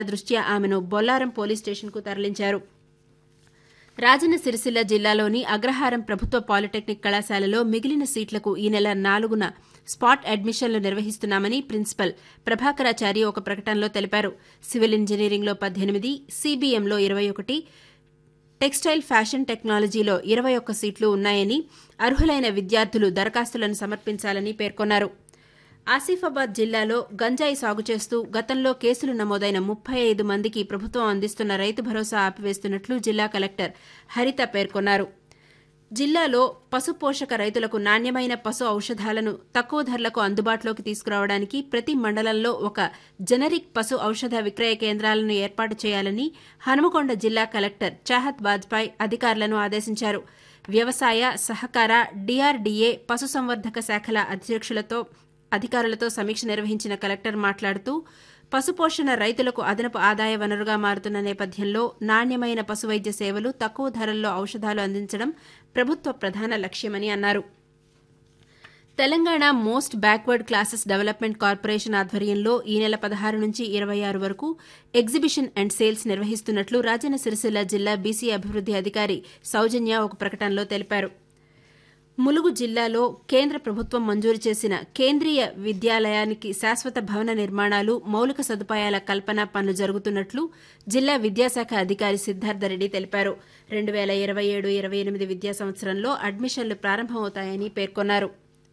దృష్ట్యా ఆమెను బొల్లారం పోలీస్ స్టేషన్కు తరలించారు రాజన్న సిరిసిల్ల జిల్లాలోని అగ్రహారం ప్రభుత్వ పాలిటెక్నిక్ కళాశాలలో మిగిలిన సీట్లకు ఈ నెల నాలుగున స్పాట్ అడ్మిషన్లు నిర్వహిస్తున్నామని ప్రిన్సిపల్ ప్రభాకరాచారి ఒక ప్రకటనలో తెలిపారు సివిల్ ఇంజనీరింగ్లో పద్దెనిమిది సీబీఎంలో ఇరవై ఒకటి టెక్స్టైల్ ఫ్యాషన్ టెక్నాలజీలో ఇరవై ఒక్క సీట్లు ఉన్నాయని అర్హులైన విద్యార్థులు దరఖాస్తులను సమర్పించాలని పేర్కొన్నారు ఆసిఫాబాద్ జిల్లాలో గంజాయి సాగు చేస్తూ గతంలో కేసులు నమోదైన ముప్పై ఐదు మందికి ప్రభుత్వం అందిస్తున్న రైతు భరోసా ఆపివేస్తున్నట్లు జిల్లా కలెక్టర్ హరిత పేర్కొన్నారు జిల్లాలో పశు పోషక రైతులకు నాణ్యమైన పశు ఔషధాలను తక్కువ ధరలకు అందుబాటులోకి తీసుకురావడానికి ప్రతి మండలంలో ఒక జనరిక్ పశు ఔషధ విక్రయ కేంద్రాలను ఏర్పాటు చేయాలని హనుమకొండ జిల్లా కలెక్టర్ చాహత్ వాజ్పాయ్ అధికారులను ఆదేశించారు వ్యవసాయ సహకార డిఆర్డీఏ పశుసంవర్ధక శాఖల అధ్యక్షులతో అధికారులతో సమీక్ష నిర్వహించిన కలెక్టర్ మాట్లాడుతూ పశుపోషణ రైతులకు అదనపు ఆదాయ వనరుగా మారుతున్న నేపథ్యంలో నాణ్యమైన పశువైద్య సేవలు తక్కువ ధరల్లో ఔషధాలు అందించడం ప్రభుత్వ ప్రధాన లక్ష్యమని అన్నారు Telangana most backward classes development corporation ఆధ్వర్యంలో ఈ నెల పదహారు నుంచి ఇరవై ఆరు వరకు ఎగ్జిబిషన్ అండ్ సేల్స్ నిర్వహిస్తున్నట్లు రాజన్న సిరిసిల్ల జిల్లా బీసీ అభివృద్ది అధికారి సౌజన్య ఒక ప్రకటనలో తెలిపారు ములుగు జిల్లాలో కేంద్ర ప్రభుత్వం మంజూరు చేసిన కేంద్రీయ విద్యాలయానికి శాశ్వత భవన నిర్మాణాలు మౌలిక సదుపాయాల కల్పన పనులు జరుగుతున్నట్లు జిల్లా విద్యాశాఖ అధికారి సిద్ధార్థరెడ్డి తెలిపారు రెండు వేల ఇరవై ఏడు ఇరవై ఎనిమిది విద్యా సంవత్సరంలో అడ్మిషన్లు ప్రారంభమవుతాయని పేర్కొన్నారు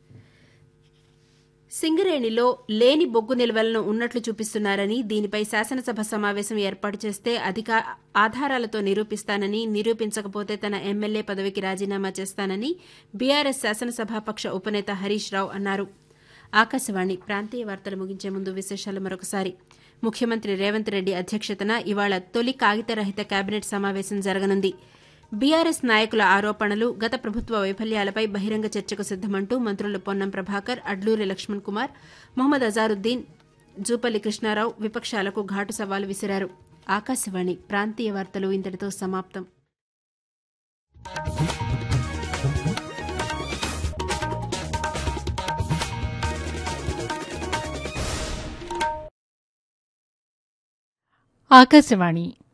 సింగరేణిలో లేని బొగ్గు నిల్వలను ఉన్నట్లు చూపిస్తున్నారని దీనిపై శాసనసభ సమావేశం ఏర్పాటు చేస్తే అధిక ఆధారాలతో నిరూపిస్తానని నిరూపించకపోతే తన ఎమ్మెల్యే పదవికి రాజీనామా చేస్తానని బీఆర్ఎస్ శాసనసభాపక్ష ఉపనేత హరీష్ రావు అన్నారు ఆకాశవాణి ప్రాంతీయ వార్తలు ముగించే ముందు విశేషాలు మరొకసారి ముఖ్యమంత్రి రేవంత్ రెడ్డి అధ్యక్షతన ఇవాళ తొలి కాగితరహిత కేబినెట్ సమావేశం జరగనుంది బీఆర్ఎస్ నాయకుల ఆరోపణలు గత ప్రభుత్వ వైఫల్యాలపై బహిరంగ చర్చకు సిద్దమంటూ మంత్రులు పొన్నం ప్రభాకర్ అడ్లూరి లక్ష్మణ్ కుమార్ మొహమ్మద్ అజారుద్దీన్ జూపల్లి కృష్ణారావు విపక్షాలకు ఘాటు సవాలు విసిరారు ఆకాశవాణి ప్రాంతీయ వార్తలు ఇంతటితో సమాప్తం ఆకాశవాణి